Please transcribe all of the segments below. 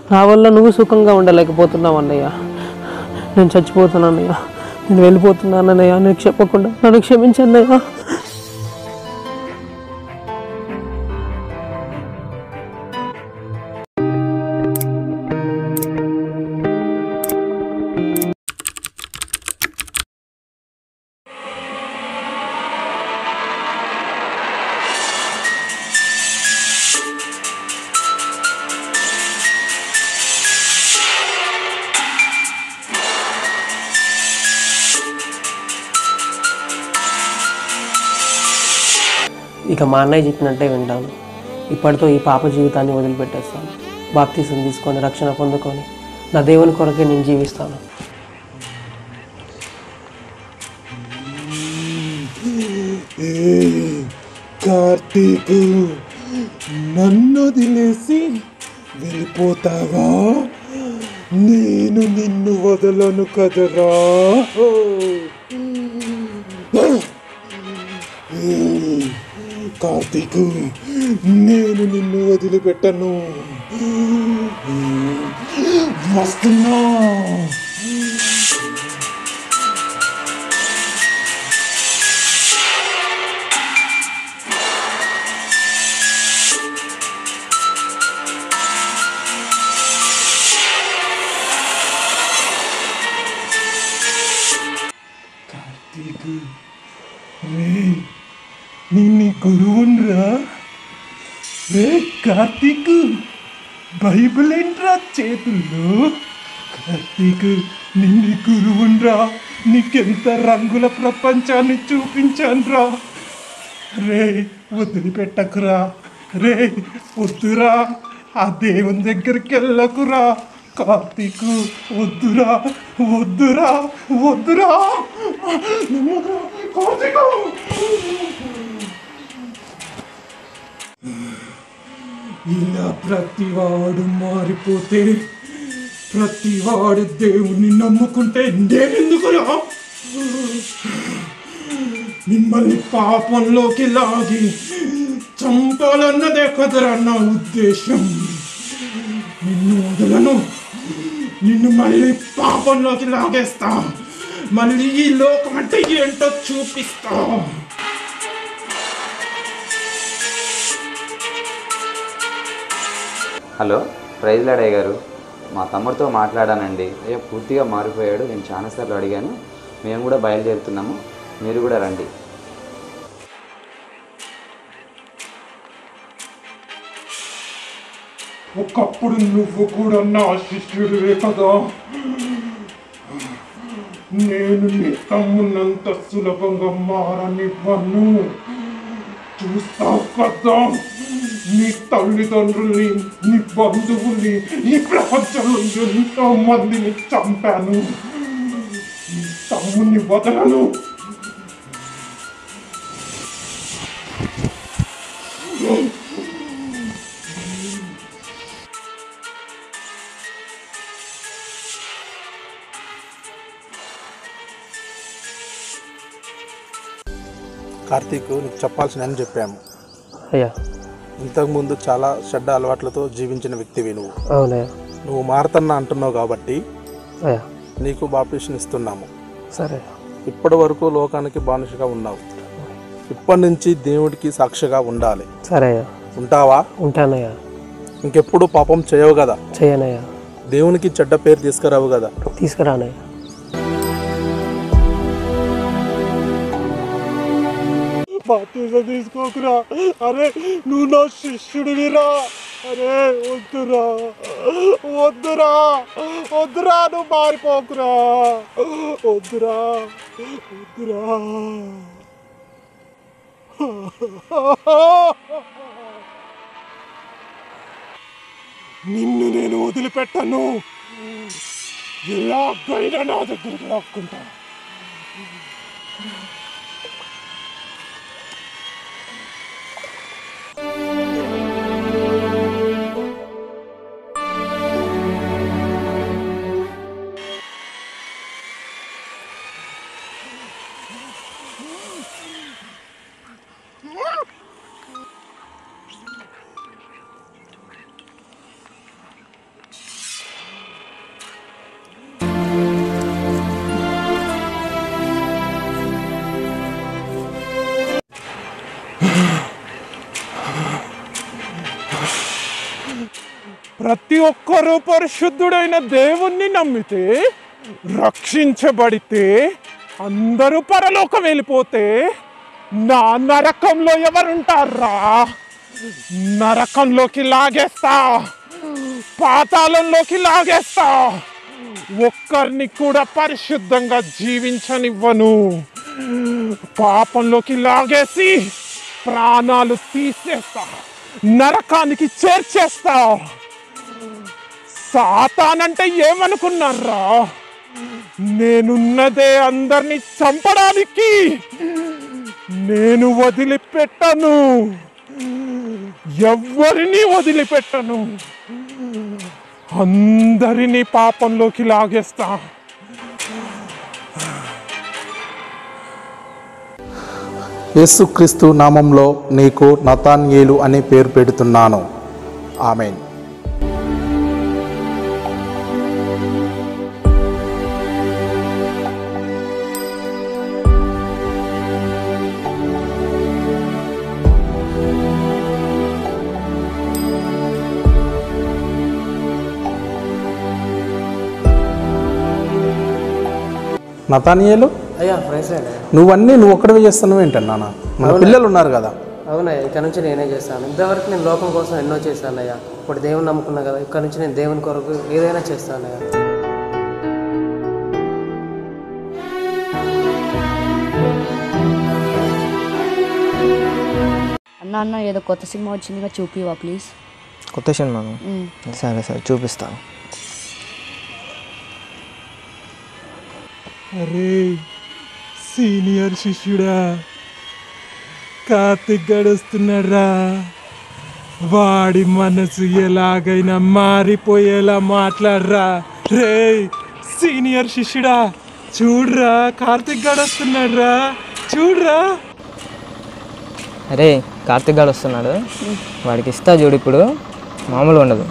నా వల్ల నువ్వు సుఖంగా ఉండలేకపోతున్నావు అన్నయ్య నేను చచ్చిపోతున్నానయ్యా నేను వెళ్ళిపోతున్నానన్నయ్య నీకు చెప్పకుండా నన్ను క్షమించన్నయ్యా ఇక మా అన్నయ్య చెప్పినట్టే వింటాను ఇప్పటితో ఈ పాప జీవితాన్ని వదిలిపెట్టేస్తాను బాప్తీసం తీసుకొని రక్షణ పొందుకొని నా దేవుని కొరకే నేను జీవిస్తాను కార్తీక్ నన్ను వదిలేసి వెళ్ళిపోతావా నేను నిన్ను వదలను కదరా కార్తీక్ నేను నిన్ను వదిలిపెట్టను వస్తున్నా కార్తీక్ రే నిన్ను గురువున్రా రే కార్తీక్ బైబిల్ ఏంట్రా చేతుల్లో కార్తీక్ నిన్ను గురువున్రా నీకెంత రంగుల ప్రపంచాన్ని చూపించానురా రే వదిలిపెట్టకురా రే వద్దురా ఆ దేవుని దగ్గరికి వెళ్ళకురా కార్తీకు వద్దురా వద్దురా వద్దురా నమ్మకురా, కార్తీకు ఇలా ప్రతివాడు మారిపోతే ప్రతివాడు దేవుణ్ణి నమ్ముకుంటే నేనెందుకురా మిమ్మల్ని పాపంలోకి లాగి చంపాలన్నదే కదరా నా ఉద్దేశం నిన్ను వదలను నిన్ను మళ్ళీ పాపంలోకి లాగేస్తా మళ్ళీ ఈ లోకం అంటే ఏంటో చూపిస్తా హలో ప్రైజ్ లాడయ్య గారు మా తమ్ముడితో మాట్లాడానండి అయ్యో పూర్తిగా మారిపోయాడు నేను చాలాసార్లు అడిగాను మేము కూడా బయలుదేరుతున్నాము మీరు కూడా రండి ఒకప్పుడు నువ్వు కూడా నా శిష్యుడివే కదా నేను నీ తమ్మునంత సులభంగా మారనివ్వను చూస్తావు కదా నీ తల్లిదండ్రుల్ని నీ బంధువుల్ని ఈ ప్రపంచంలో ఎంతో మందిని చంపాను నీ తమ్ముని వదలను కార్తీక్ నీకు చెప్పాల్సిన అని చెప్పాము అయ్యా ఇంతకుముందు చాలా చెడ్డ అలవాట్లతో జీవించిన వ్యక్తివి నువ్వు అవునయ్యా నువ్వు మారుతున్నా అంటున్నావు కాబట్టి అయ్యా నీకు బాప్టిషన్ ఇస్తున్నాము సరే ఇప్పటి వరకు లోకానికి బానిసగా ఉన్నావు ఇప్పటి నుంచి దేవుడికి సాక్షిగా ఉండాలి సరే అయ్యా ఉంటావా ఉంటానయ్యా ఇంకెప్పుడు పాపం చేయవు కదా చేయనయ్యా దేవునికి చెడ్డ పేరు తీసుకురావు కదా తీసుకురానయ్యా బాప్తిజం తీసుకోకురా అరే నువ్వు నా శిష్యుడివిరా అరే వద్దురా వద్దురా వద్దురా నువ్వు మారిపోకురా వద్దురా వద్దురా నిన్ను నేను వదిలిపెట్టను ఎలాగైనా నా దగ్గరికి లాక్కుంటా ప్రతి ఒక్కరూ పరిశుద్ధుడైన దేవుణ్ణి నమ్మితే రక్షించబడితే అందరూ పరలోకం వెళ్ళిపోతే నా నరకంలో ఎవరుంటారా నరకంలోకి లాగేస్తా పాతాళంలోకి లాగేస్తా ఒక్కరిని కూడా పరిశుద్ధంగా జీవించనివ్వను పాపంలోకి లాగేసి ప్రాణాలు తీసేస్తా నరకానికి చేర్చేస్తా సాతానంటే ఏమనుకున్నారా నేనున్నదే అందరినీ చంపడానికి నేను వదిలిపెట్టను ఎవ్వరిని వదిలిపెట్టను అందరినీ పాపంలోకి లాగేస్తా యేసుక్రీస్తు నామంలో నీకు నతాన్యేలు అనే పేరు పెడుతున్నాను ఆమెన్ నతానియేలు అయ్యా ప్రైస్ అండి నువ్వన్నీ నువ్వు ఒక్కడివే చేస్తున్నావు ఏంటన్నా మన పిల్లలు ఉన్నారు కదా అవునయ్యా ఇక్కడ నుంచి నేనే చేస్తాను ఇంతవరకు నేను లోకం కోసం ఎన్నో చేశానయ్యా ఇప్పుడు దేవుని నమ్ముకున్నా కదా ఇక్కడ నుంచి నేను దేవుని కొరకు ఏదైనా చేస్తానయ్యా అన్న అన్న ఏదో కొత్త సినిమా వచ్చిందిగా చూపివా ప్లీజ్ కొత్త సినిమాను సరే సరే చూపిస్తాను అరే సీనియర్ శిష్యుడా కార్తిక్ గడుస్తున్నాడా వాడి మనసు ఎలాగైనా మారిపోయేలా మాట్లాడరా రే సీనియర్ శిష్యుడా చూడరా కార్తిక్ గడుస్తున్నాడ్రా చూడరా అరే కార్తిక్ గారు వస్తున్నాడు వాడికి ఇస్తా చూడు ఇప్పుడు మామూలు ఉండదు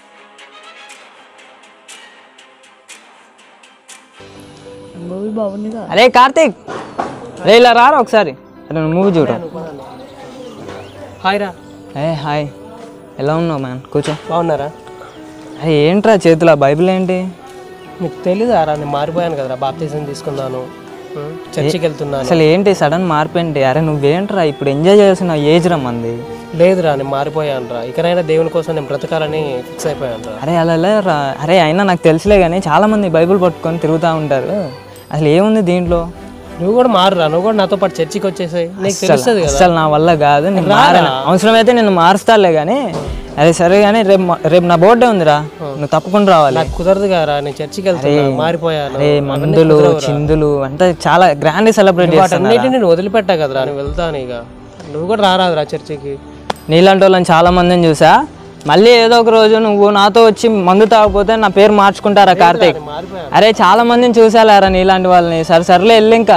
మూవీ బాగుందిగా అరే కార్తిక్ రే ఇలా రారా ఒకసారి అరే నువ్వు మూవీ చూడు హాయ్ రా ఏ హాయ్ ఎలా ఉన్నావు మ్యాన్ కూర్చో బాగున్నారా అరే ఏంట్రా చేతిలో బైబిల్ ఏంటి మీకు తెలీదా రా నేను మారిపోయాను కదరా బాప్తిజం తీసుకున్నాను ఉం, చర్చికి వెళ్తున్నాను అసలు ఏంటి సడన్ మార్పు ఏంటి అరే నువ్వేంట్రా ఇప్పుడు ఎంజాయ్ చేయాల్సిన ఏజ్ రా మంది లేదురా నేను మారిపోయాను రా ఇకనైనా దేవుని కోసం నేను బ్రతకాలని ఫిక్స్ అయిపోయాను రా అరే అలా లేరా అరే అయినా నాకు తెలుసులే కానీ చాలామంది బైబిల్ పట్టుకొని తిరుగుతూ ఉంటారు అసలు ఏముంది దీంట్లో నువ్వు కూడా మారురా నువ్వు కూడా నాతో పాటు చర్చికి వచ్చేసాయి నీకు తెలుస్తుంది కదా అసలు నా వల్ల కాదు నేను మారను అవసరమైతే నేను మారుస్తాలే కానీ అరే సరే కానీ రేపు మా- రేపు నా బర్త్డే ఉందిరా నువ్వు తప్పకుండా రావాలి నాకు కుదరదు కదరా నేను చర్చికి వెళ్తున్నా మారిపోయాను అరే మందులు చిందులు అంటే చాలా గ్రాండ్ సెలబ్రేట్ చేస్తాను వాటన్నిటిని నేను వదిలిపెట్టా కదరా నేను వెళ్తాను ఇక నువ్వు కూడా రారాదురా చర్చికి నీలాంటి వాళ్ళని చాలా మందిని చూసా మళ్ళీ ఏదో ఒక రోజు నువ్వు నాతో వచ్చి మందు తాగకపోతే నా పేరు మార్చుకుంటారా కార్తీక్ అరే చాలా మందిని చూసాలారా నీలాంటి వాళ్ళని సరే సర్లే వెళ్ళి ఇంకా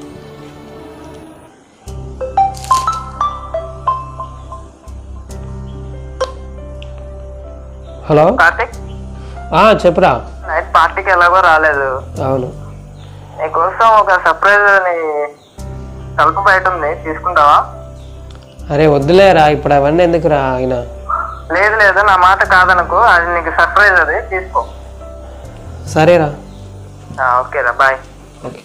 హలో కార్తిక్ ఆ, చెప్పురా నైట్ పార్టీకి ఎలాగో రాలేదు అవును నీకోసం ఒక సర్ప్రైజ్ నీ తలుపు బయట ఉంది తీసుకుంటావా అరే వద్దులేరా ఇప్పుడు అవన్నీ ఎందుకురా ఆయన లేదు లేదు నా మాట కాదనుకో అది నీకు సర్ప్రైజ్ అది తీసుకో సరేరా ఆ, ఓకేరా బాయ్ ఓకే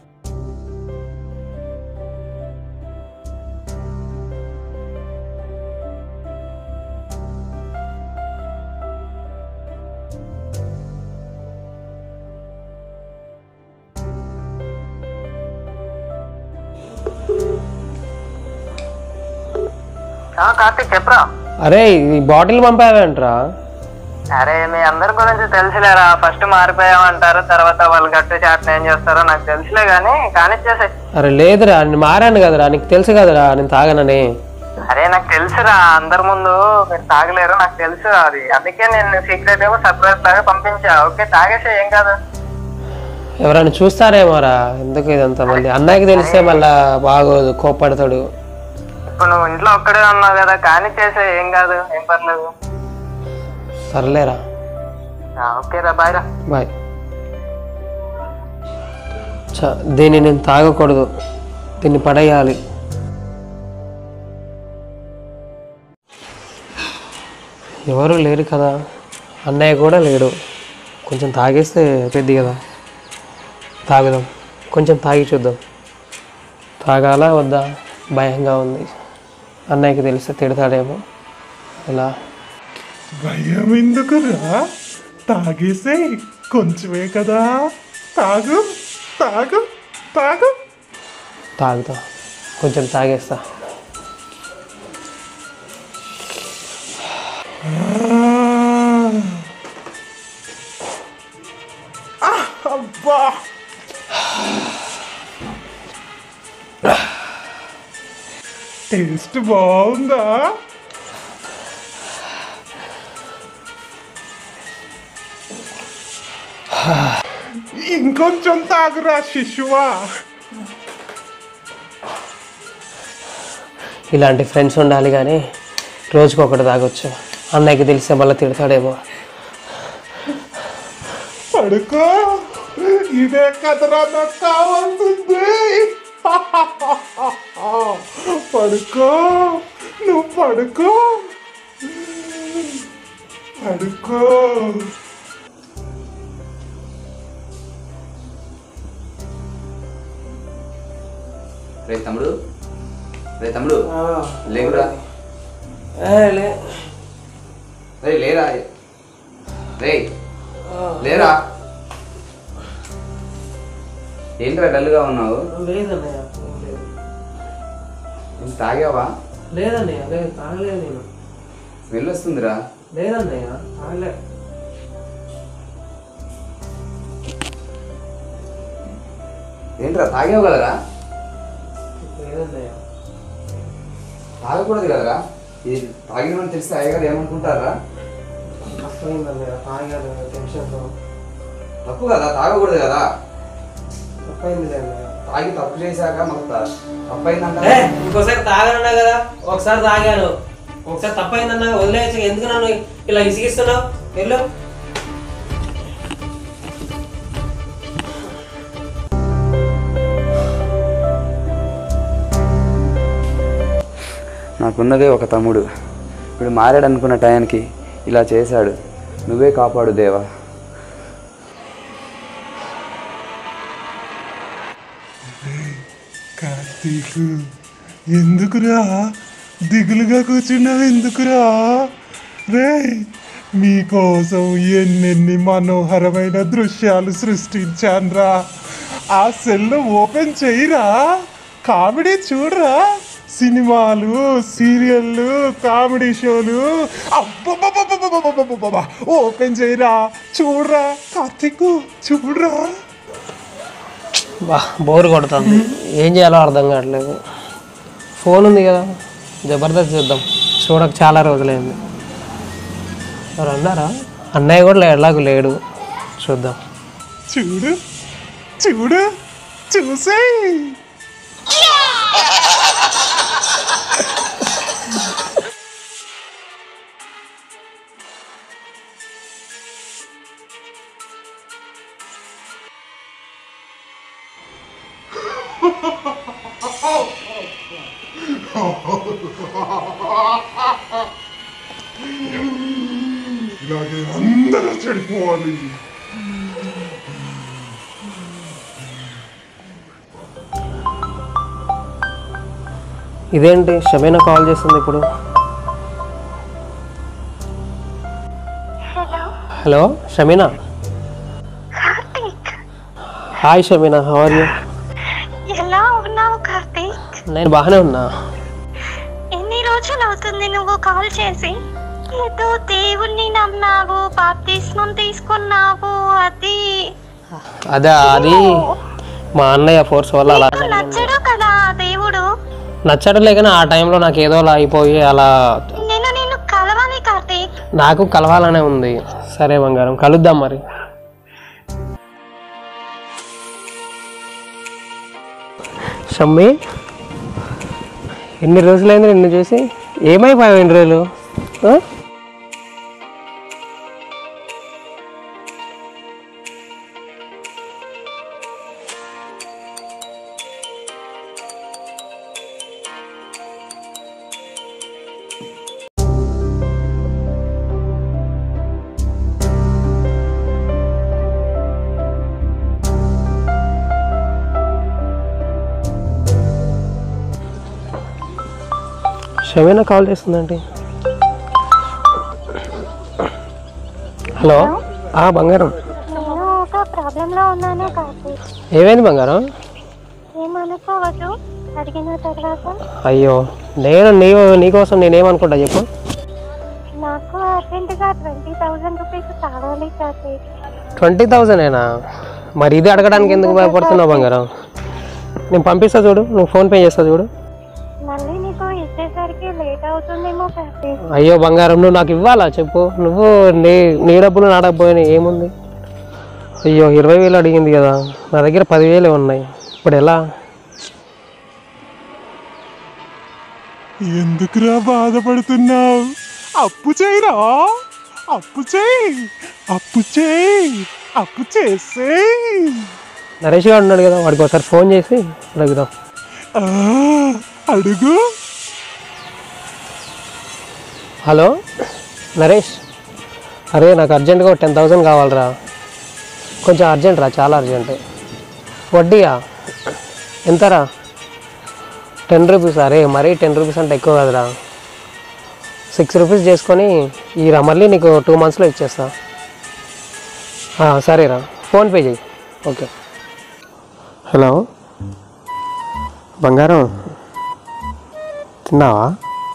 ఆ, కార్తిక్ చెప్పరా అరే ఈ బాటిల్ పంపావేంట్రా అరే మీ అందరి గురించి తెలుసులేరా ఫస్ట్ మారిపోయామంటారు తర్వాత వాళ్ళు గట్టు చాట్ని ఏం చేస్తారో నాకు తెలుసులే కానీ కానిచ్చేసే అరే లేదురా నేను మారాను కదరా నీకు తెలుసు కదరా నేను తాగనని అరే నాకు తెలుసురా అందరి ముందు మీరు తాగలేరు నాకు తెలుసు అది అందుకే నేను సీక్రెట్ గా సర్ప్రైజ్ లాగా పంపించా ఓకే తాగేసే ఏం కాదు ఎవరైనా చూస్తారేమోరా ఎందుకు ఇదంతా మళ్ళీ అన్నయ్యకి తెలిస్తే మళ్ళా బాగోదు కోప్పడతాడు ఇప్పుడు నువ్వు ఇంట్లో ఒక్కడే ఉన్నావు కదా కానిచ్చేసే ఏం కాదు ఏం పర్లేదు సర్లేరా ఆ, ఓకేరా బాయ్ రా బాయ్ చ దీన్ని నేను తాగకూడదు దీన్ని పడేయాలి ఎవరు లేరు కదా అన్నయ్య కూడా లేడు కొంచెం తాగేస్తే పెద్ది కదా తాగుదాం కొంచెం తాగి చూద్దాం తాగాలా వద్దా భయంగా ఉంది అన్నయ్యకి తెలిస్తే తిడతాడేమో ఇలా భయం ఎందుకురా తాగేసే కొంచెమే కదా తాగు తాగు తాగు తాగుతా కొంచెం తాగేస్తా ఆ, అబ్బా టేస్ట్ బాగుందా ఇంకొంచెం తాగురా శిశువా ఇలాంటి ఫ్రెండ్స్ ఉండాలి కానీ రోజుకి ఒకటి తాగొచ్చు అన్నయ్యకి తెలిస్తే మళ్ళీ తిడతాడేమో పడుకో ఇదే కదరా నాకు కావాల్సింది పడుకో నువ్వు పడుకో పడుకో రే తమ్ముడు రే తమ్ముడు లేవురా లే రే లేరా రే లేరా ఏంట్రా డల్గా ఉన్నావు లేదన్నయ్య ఏం తాగావా లేదన్నయ్య లేదు తాగలేదు నేను స్మెల్ వస్తుందిరా లేదన్నయ్య తాగలే ఏంట్రా తాగావు కదరా లేదన్నయ్య తాగకూడదు కదరా ఇది తాగినమని తెలిస్తే అయ్యగారు ఏమనుకుంటారా తప్పైందన్నయ్య తాగాను టెన్షన్తో తప్పు కదా తాగకూడదు కదా తప్పైంది అన్నయ్య తాగి తప్పు చేశాక మాకు త- తప్పైందంట ఏ, ఇంకోసారి తాగనన్నా కదా ఒకసారి తాగాను ఒకసారి తప్పైందన్నా వదిలేసి ఎందుకు నన్ను ఇలా ఇసిగిస్తున్నావు వెళ్ళు నాకున్నదే ఒక తమ్ముడు ఇప్పుడు మారాడు అనుకున్న టయానికి ఇలా చేశాడు నువ్వే కాపాడు దేవా కార్తీక్ ఎందుకురా దిగులుగా కూర్చున్నావు ఎందుకురా రే మీకోసం ఎన్నెన్ని మనోహరమైన దృశ్యాలు సృష్టించానురా ఆ సెల్ ఓపెన్ చెయ్యరా కామెడీ చూడరా సినిమాలు సీరియళ్ళు కామెడీ షోలు అబ్బబ్బబ్బబ్బబ్బబ్బబ్బబ్బబ్బ. ఓపెన్ చేయరా చూడరా కార్తీక్ చూడరా బా బోర్ కొడుతుంది ఏం చేయాలో అర్థం కావట్లేదు ఫోన్ ఉంది కదా జబర్దస్త్ చూద్దాం చూడక చాలా రోజులైంది మరి అన్నారా అన్నయ్య కూడా ఎలాగూ లేడు చూద్దాం చూడు చూడు చూసేయ్ ఇలాగే అందరూ చెడిపోవాలి ఇదేంటి షమీనా కాల్ చేస్తుంది ఇప్పుడు hello Shamina hi Shamina how are you ఎలా ఉన్నావు కార్తీక్ నేను బాగానే ఉన్నా ఎన్ని రోజులు అవుతుంది నువ్వు కాల్ చేసి ఏదో దేవుణ్ణి నమ్మావు బాప్తిస్మం తీసుకున్నావు అది అదే అది మా అన్నయ్య ఫోర్స్ వల్ల అలా నీకు జరిగింది నచ్చడు కదా ఆ దేవుడు నచ్చడలే కానీ ఆ టైంలో నాకు ఏదో అలా అయిపోయి అలా నేను నిన్ను కలవాలి కార్తీక్ నాకు కలవాలనే ఉంది సరే బంగారం కలుద్దాం మరి షమ్మి ఎన్ని రోజులైంది నిన్ను చూసి ఏమైపోయావు ఎన్ని రోజులు ఆ? షమీనా కాల్ చేస్తుందండి హలో ఆ బంగారం నేను ఒక ప్రాబ్లంలో ఉన్నాను కార్తీక్ ఏమైంది బంగారం ఏమనుకోవద్దు అడిగిన తర్వాత అయ్యో నేను నీ నీకోసం నేనేమనుకుంటా చెప్పు నాకు అర్జెంటుగా ట్వంటీ థౌజండ్ రూపీస్ కావాలి కార్తీక్ ట్వంటీ థౌజండేనా మరి ఇది అడగడానికి ఎందుకు భయపడుతున్నావు బంగారం నేను పంపిస్తా చూడు నువ్వు ఫోన్పే చేస్తా చూడు మళ్ళీ నీకు ఇచ్చేసరికి లేట్ అవుతుందేమో కార్తీక్ అయ్యో బంగారం నువ్వు నాకు ఇవ్వాలా చెప్పు నువ్వు నీ నీ డబ్బులు నా డబ్బు అయినా ఏముంది అయ్యో ఇరవై వేలు అడిగింది కదా నా దగ్గర పదివేలే ఉన్నాయి ఇప్పుడు ఎలా ఎందుకురా బాధపడుతున్నావు అప్పు చేయరా అప్పు చేయి అప్పు చేయి అప్పు చేసేయ్ నరేష్ గారు ఉన్నాడు కదా వాడికి ఒకసారి ఫోన్ చేసి అడుగుదాం ఆ, అడుగు హలో నరేష్ అరే నాకు అర్జెంటుగా టెన్ థౌసండ్ కావాలరా కొంచెం అర్జెంట్ రా చాలా అర్జెంట్ వడ్డీయా ఎంతరా టెన్ రూపీస్ అరే మరీ టెన్ రూపీస్ అంటే ఎక్కువ కదరా సిక్స్ రూపీస్ చేసుకొని ఈ రా మళ్ళీ నీకు టూ మంత్స్లో ఇచ్చేస్తా ఆ, సరేరా ఫోన్పే చేయి ఓకే హలో బంగారం తిన్నావా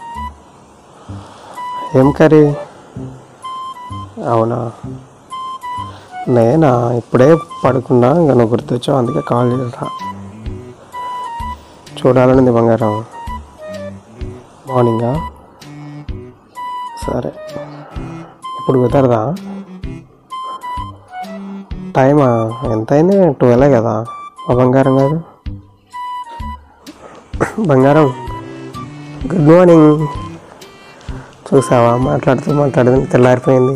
ఏం కర్రీ అవునా నేనా ఇప్పుడే పడుకున్నా ఇంకా నువ్వు గుర్తొచ్చావు అందుకే కాల్ చేసా చూడాలనింది బంగారం మార్నింగా సరే ఇప్పుడు కుదరదా టైమా ఎంత అయింది ట్వెల్వ్ కదా ఆ బంగారం కాదు బంగారం గుడ్ మార్నింగ్ చూసావా మాట్లాడుతూ మాట్లాడుతూ తెల్లారిపోయింది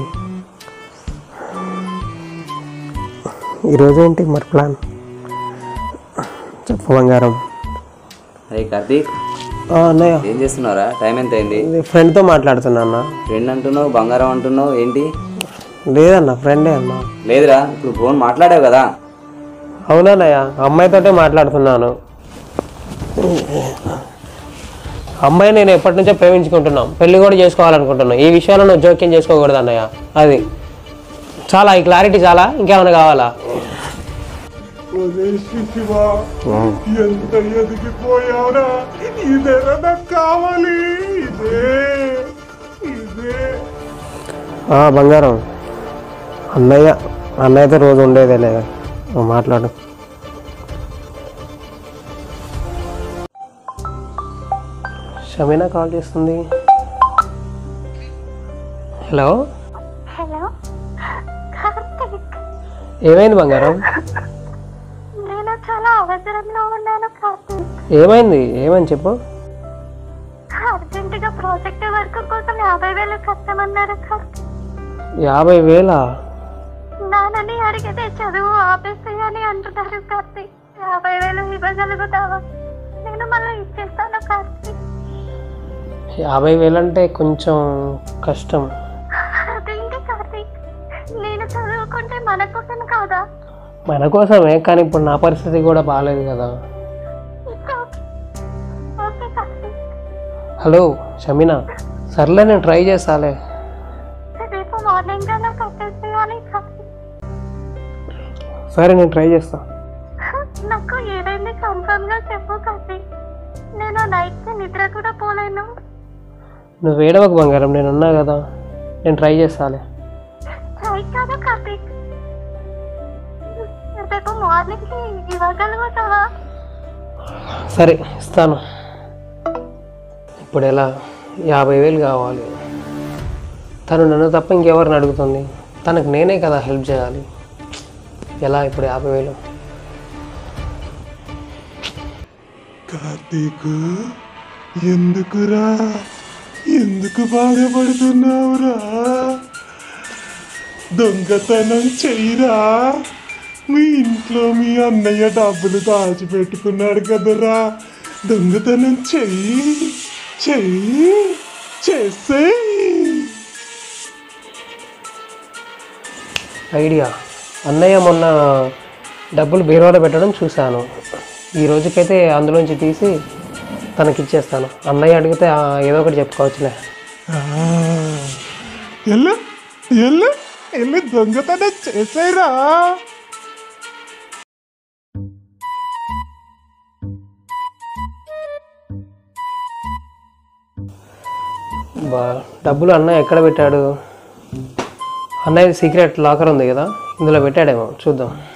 ఈరోజు ఏంటి మరి ప్లాన్ చెప్పు బంగారం అరే కార్తీక్ ఆ, అన్నయ్య ఏం చేస్తున్నారా టైం ఎంత అయింది ఇది ఫ్రెండ్తో మాట్లాడుతున్నా అన్న ఫ్రెండ్ అంటున్నావు బంగారం అంటున్నావు ఏంటి లేదన్న ఫ్రెండే అన్న లేదురా ఇప్పుడు ఫోన్ మాట్లాడావు కదా అవునన్నయ్య అమ్మాయితోటే మాట్లాడుతున్నాను అమ్మాయి నేను ఎప్పటి నుంచో ప్రేమించుకుంటున్నాం పెళ్లి కూడా చేసుకోవాలనుకుంటున్నాం ఈ విషయాల్లో నువ్వు జోక్యం చేసుకోకూడదు అన్నయ్య అది చాలా ఈ క్లారిటీ చాలా ఇంకేమైనా కావాలా ఒరే శిశివా ఎంత ఎదిగిపోయావురా ఇదేరా నాకు కావాలి ఇదే ఇదే ఆ, బంగారం అన్నయ్య అన్నయ్యతో రోజు ఉండేదే లేదా నువ్వు మాట్లాడు షమీనా కాల్ చేస్తుంది హలో హలో కార్తీక్ ఏమైంది బంగారం నేను చాలా అవసరంలో ఉన్నాను కార్తీక్ ఏమైంది ఏమని చెప్పు అర్జెంటుగా ప్రాజెక్ట్ వర్క్ కోసం యాభై వేలు కట్టమన్నారు కార్తీక్ యాభై వేలా నాన్నని అడిగితే చదువు ఆపేసేయని అంటున్నారు కార్తీక్ యాభై వేలు ఇవ్వగలుగుతావా నేను మళ్ళీ ఇచ్చేస్తాను కార్తీక్ యాభై వేలు అంటే కొంచెం కష్టం అదేంటి కార్తీక్ నేను చదువుకుంటే మన కోసం కాదా మన కోసమే కానీ ఇప్పుడు నా పరిస్థితి కూడా బాగాలేదు కదా okay okay Karthik hello Shamina సర్లే నేను ట్రై చేస్తాలే రేపు మార్నింగ్ కన్నా కట్టేసేయాలి కార్తీక్ సరే నేను ట్రై చేస్తా నాకు ఏదైనా కన్ఫర్మ్ గా చెప్పు కార్తీక్ నేను నైట్ కి నిద్ర కూడా పోలేను నువ్వు ఏడవకు బంగారం నేను ఉన్నా కదా నేను ట్రై చేస్తాలే ట్రై కాదు కార్తీక్ రేపు మార్నింగ్ కి ఇవ్వగలుగుతావా సరే ఇస్తాను ఇప్పుడు ఎలా యాభై వేలు కావాలి తను నన్ను తప్ప ఇంకెవరిని అడుగుతుంది తనకు నేనే కదా హెల్ప్ చేయాలి ఎలా ఇప్పుడు యాభై వేలు కార్తీక్ ఎందుకురా ఎందుకు బాధపడుతున్నావురా దొంగతనం చెయ్యరా మీ ఇంట్లో మీ అన్నయ్య డబ్బులు దాచిపెట్టుకున్నాడు కదరా దొంగతనం చెయ్యి చెయ్యి చేసేయి ఐడియా అన్నయ్య మొన్న డబ్బులు బీరువాలో పెట్టడం చూశాను ఈ రోజుకైతే అందులోంచి తీసి తనకి ఇచ్చేస్తాను అన్నయ్య అడిగితే ఆ, ఏదో ఒకటి చెప్పుకోవచ్చులే ఎల్లు ఎల్లు ఎల్లు దొంగతనం చేసేరా బా డబ్బులు అన్నయ్య ఎక్కడ పెట్టాడు అన్నయ్య సీక్రెట్ లాకర్ ఉంది కదా ఇందులో పెట్టాడేమో చూద్దాం